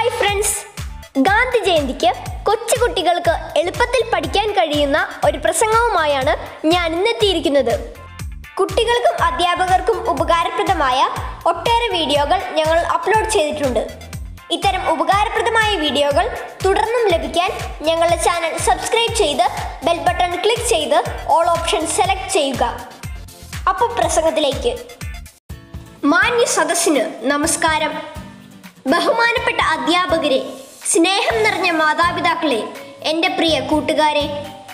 hi friends Gandhi ജയന്തിക്ക് കൊച്ചു കുട്ടികൾക്ക് എളുപ്പത്തിൽ പഠിക്കാൻ കഴിയുന്ന ഒരു പ്രസംഗവുമായാണ് ഞാൻ ഇന്നെത്തിയിരിക്കുന്നത് കുട്ടികൾക്കും അധ്യാപകർക്കും ഉപകാരപ്രദമായ ഒട്ടേറെ വീഡിയോകൾ ഞങ്ങൾ അപ്ലോഡ് ചെയ്തിട്ടുണ്ട് ഇത്തരം ഉപകാരപ്രദമായ വീഡിയോകൾ തുടർന്നും ലഭിക്കാൻ ഞങ്ങളുടെ ചാനൽ സബ്സ്ക്രൈബ് ചെയ്ത് ബെൽ ബട്ടൺ ക്ലിക്ക് ചെയ്ത് ഓൾ ഓപ്ഷൻ സെലക്ട് ചെയ്യുക അപ്പോൾ പ്രസംഗത്തിലേക്ക് മാന്യ സദസ്സിന് നമസ്കാരം ബഹുമാനപ്പെട്ട അധ്യാപകരെ സ്നേഹം നിറഞ്ഞ മാതാപിതാക്കളെ എൻ്റെ പ്രിയ കൂട്ടുകാരെ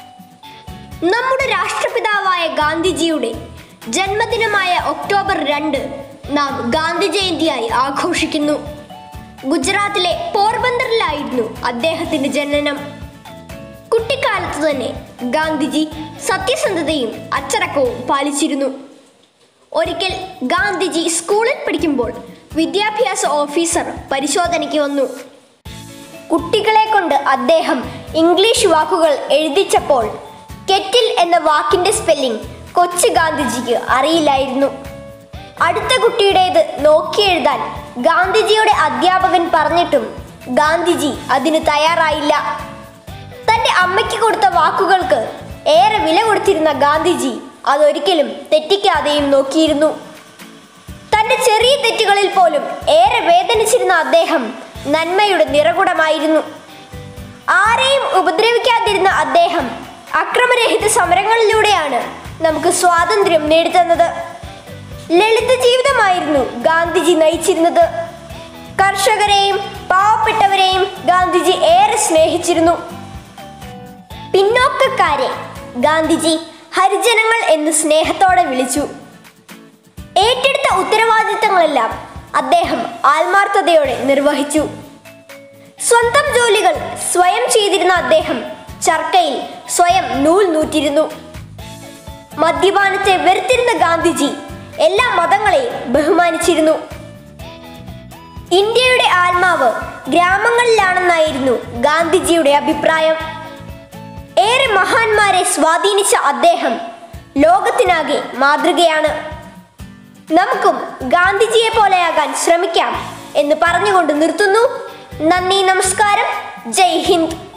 നമ്മുടെ രാഷ്ട്രപിതാവായ ഗാന്ധിജിയുടെ ജന്മദിനമായ ഒക്ടോബർ രണ്ട് നാം ഗാന്ധി ജയന്തിയായി ആഘോഷിക്കുന്നു ഗുജറാത്തിലെ പോർബന്തറിലായിരുന്നു അദ്ദേഹത്തിന്റെ ജനനം കുട്ടിക്കാലത്ത് തന്നെ ഗാന്ധിജി സത്യസന്ധതയും അച്ചടക്കവും പാലിച്ചിരുന്നു ഒരിക്കൽ ഗാന്ധിജി സ്കൂളിൽ പഠിക്കുമ്പോൾ വിദ്യാഭ്യാസ ഓഫീസർ പരിശോധനയ്ക്ക് വന്നു കുട്ടികളെ കൊണ്ട് അദ്ദേഹം ഇംഗ്ലീഷ് വാക്കുകൾ എഴുതിച്ചപ്പോൾ കെറ്റിൽ എന്ന വാക്കിന്റെ സ്പെല്ലിംഗ് കൊച്ചു ഗാന്ധിജിക്ക് അറിയില്ലായിരുന്നു അടുത്ത കുട്ടിയുടേത് നോക്കി എഴുതാൻ ഗാന്ധിജിയുടെ അധ്യാപകൻ പറഞ്ഞിട്ടും ഗാന്ധിജി അതിന് തയ്യാറായില്ല തന്റെ അമ്മയ്ക്ക് കൊടുത്ത വാക്കുകൾക്ക് ഏറെ വില കൊടുത്തിരുന്ന ഗാന്ധിജി അതൊരിക്കലും തെറ്റിക്കാതെയും നോക്കിയിരുന്നു തന്റെ ചെറിയ തെറ്റുകളിൽ പോലും ഏറെ വേദനിച്ചിരുന്ന അദ്ദേഹം നന്മയുടെ നിറകുടമായിരുന്നു ആരെയും ഉപദ്രവിക്കാതിരുന്ന അദ്ദേഹം അക്രമരഹിത സമരങ്ങളിലൂടെയാണ് നമുക്ക് സ്വാതന്ത്ര്യം നേടിത്തന്നത് ലളിത ജീവിതമായിരുന്നു ഗാന്ധിജി നയിച്ചിരുന്നത് കർഷകരെയും പാവപ്പെട്ടവരെയും ഗാന്ധിജി ഏറെ സ്നേഹിച്ചിരുന്നു പിന്നോക്കക്കാരെ ഗാന്ധിജി ഹരിജനങ്ങൾ എന്ന് സ്നേഹത്തോടെ വിളിച്ചു ഏറ്റെടുത്ത ഉത്തരവാദിത്തങ്ങളെല്ലാം അദ്ദേഹം ആത്മാർത്ഥതയോടെ നിർവഹിച്ചു സ്വന്തം ജോലികൾ സ്വയം ചെയ്തിരുന്ന അദ്ദേഹം ചർക്കയിൽ സ്വയം നൂൽ നൂറ്റിരുന്നു മദ്യപാനത്തെ വെറുത്തിരുന്ന ഗാന്ധിജി എല്ലാ മതങ്ങളെയും ബഹുമാനിച്ചിരുന്നു ഇന്ത്യയുടെ ആത്മാവ് ഗ്രാമങ്ങളിലാണെന്നായിരുന്നു ഗാന്ധിജിയുടെ അഭിപ്രായം ഏറെ മഹാന്മാരെ സ്വാധീനിച്ച അദ്ദേഹം ലോകത്തിനാകെ മാതൃകയാണ് നമുക്കും ഗാന്ധിജിയെ പോലെയാകാൻ ശ്രമിക്കാം എന്ന് പറഞ്ഞുകൊണ്ട് നിർത്തുന്നു നന്ദി നമസ്കാരം ജയ് ഹിന്ദ്